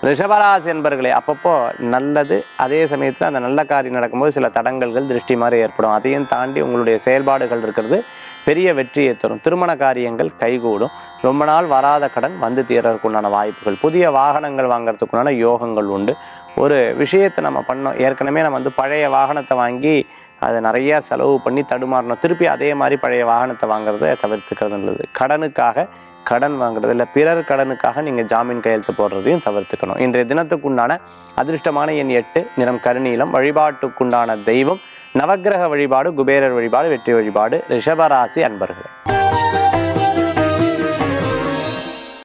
ரிஷபராசி என்பர்களே அப்பப்போ நல்லது அதே சமயத்தில் அந்த நல்ல காரியம் நடக்கும்போது சில தடங்கல்கள் திருஷ்டி மாதிரி ஏற்படும் அதையும் தாண்டி உங்களுடைய செயல்பாடுகள் இருக்கிறது பெரிய வெற்றியை தரும் திருமண காரியங்கள் கைகூடும் ரொம்ப நாள் வராத கடன் வந்து தீரறதுக்குண்டான வாய்ப்புகள் புதிய வாகனங்கள் வாங்குறதுக்குண்டான யோகங்கள் உண்டு ஒரு விஷயத்தை நம்ம பண்ணோம் ஏற்கனவே நம்ம வந்து பழைய வாகனத்தை வாங்கி அதை நிறைய செலவு பண்ணி தடுமாறணும் திருப்பி அதே மாதிரி பழைய வாகனத்தை வாங்குறத தவிர்த்துக்கிறது நல்லது கடனுக்காக கடன் வாங்குறது இல்லை பிறர் கடனுக்காக நீங்கள் ஜாமீன் கையெழுத்து போடுறதையும் தவிர்த்துக்கணும் இன்றைய தினத்துக்குண்டான அதிர்ஷ்டமான எண் எட்டு நிறம் கருநீலம் வழிபாட்டுக்குண்டான தெய்வம் நவக்கிரக வழிபாடு குபேரர் வழிபாடு வெற்றி வழிபாடு ரிஷபராசி அன்பர்கள்